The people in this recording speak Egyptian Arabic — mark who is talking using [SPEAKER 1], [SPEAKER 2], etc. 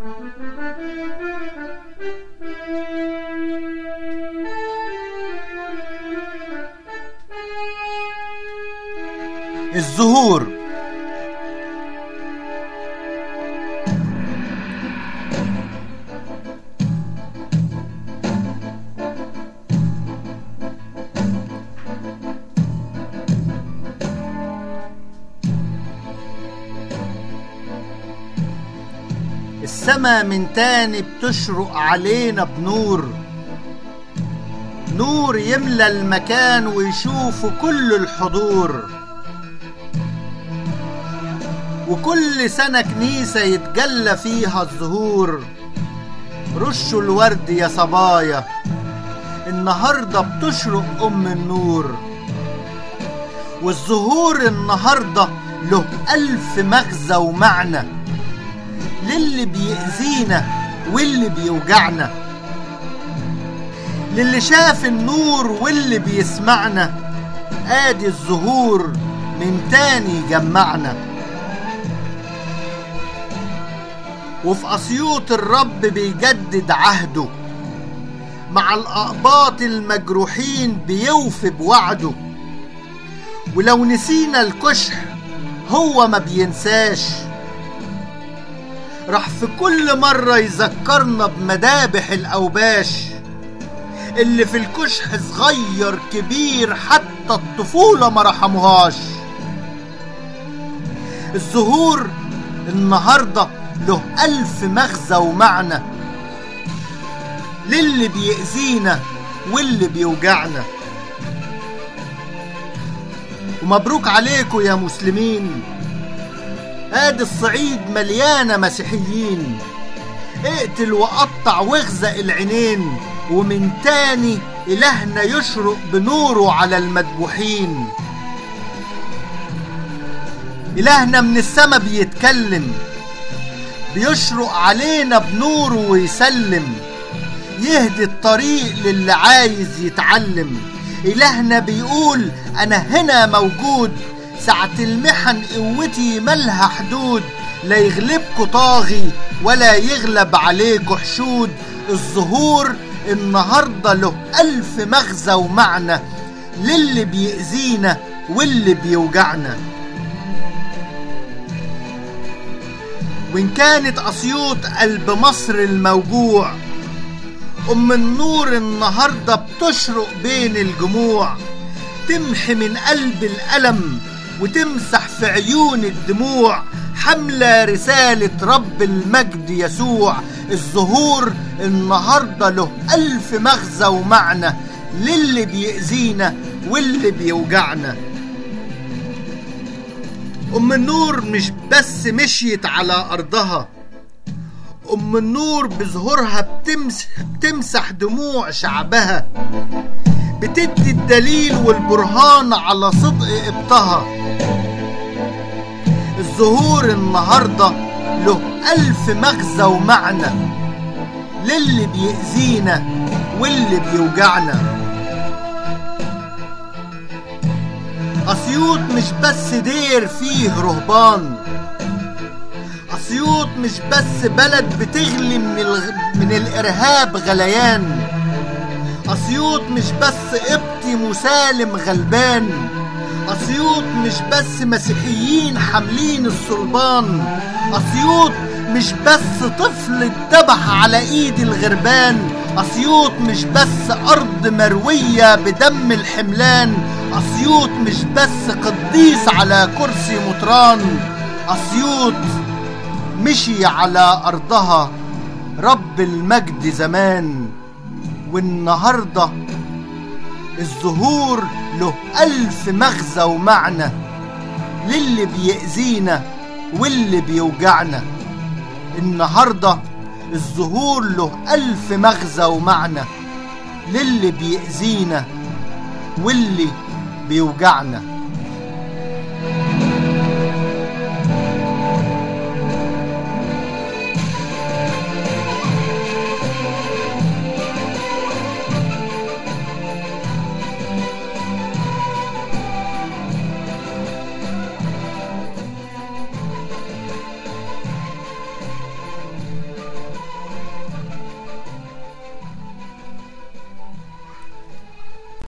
[SPEAKER 1] الزهور السما من تاني بتشرق علينا بنور نور يملى المكان ويشوفه كل الحضور وكل سنة كنيسة يتجلى فيها الزهور رشوا الورد يا صبايا النهاردة بتشرق أم النور والزهور النهاردة له ألف مغزى ومعنى للي بيأذينا واللي بيوجعنا للي شاف النور واللي بيسمعنا ادي الزهور من تاني جمعنا وفي أسيوط الرب بيجدد عهده مع الأقباط المجروحين بيوفي بوعده ولو نسينا الكشح هو ما بينساش راح في كل مرة يذكرنا بمذابح الأوباش اللي في الكشح صغير كبير حتى الطفولة ما رحموهاش الزهور النهاردة له ألف مغزى ومعنى للي بيأذينا واللي بيوجعنا ومبروك عليكم يا مسلمين ادي الصعيد مليانة مسيحيين اقتل وقطع واغزق العينين ومن تاني إلهنا يشرق بنوره على المذبوحين إلهنا من السما بيتكلم بيشرق علينا بنوره ويسلم يهدي الطريق للي عايز يتعلم إلهنا بيقول أنا هنا موجود ساعة المحن قوتي ملها حدود لا يغلبكوا طاغي ولا يغلب عليكوا حشود الظهور النهاردة له ألف مغزى ومعنى للي بيأذينا واللي بيوجعنا وإن كانت أسيوط قلب مصر الموجوع أم النور النهاردة بتشرق بين الجموع تمحي من قلب الألم وتمسح في عيون الدموع حملة رسالة رب المجد يسوع الظهور النهاردة له ألف مغزى ومعنى للي بيأذينا واللي بيوجعنا أم النور مش بس مشيت على أرضها أم النور بظهورها بتمسح, بتمسح دموع شعبها بتدي الدليل والبرهان على صدق قبطها الظهور النهاردة له ألف مغزى ومعنى للي بيأذينا واللي بيوجعنا أسيوط مش بس دير فيه رهبان أسيوط مش بس بلد بتغلي من, الغ... من الإرهاب غليان أسيوط مش بس قبطي مسالم غلبان أسيوط مش بس مسيحيين حاملين الصلبان أسيوط مش بس طفل اتذبح على ايد الغربان أسيوط مش بس أرض مروية بدم الحملان أسيوط مش بس قديس على كرسي مطران أسيوط مشي على أرضها رب المجد زمان والنهاردة الظهور له ألف مغزى ومعنى للي بيأذينا واللي بيوجعنا النهاردة الظهور له ألف مغزى ومعنى للي بيأذينا واللي بيوجعنا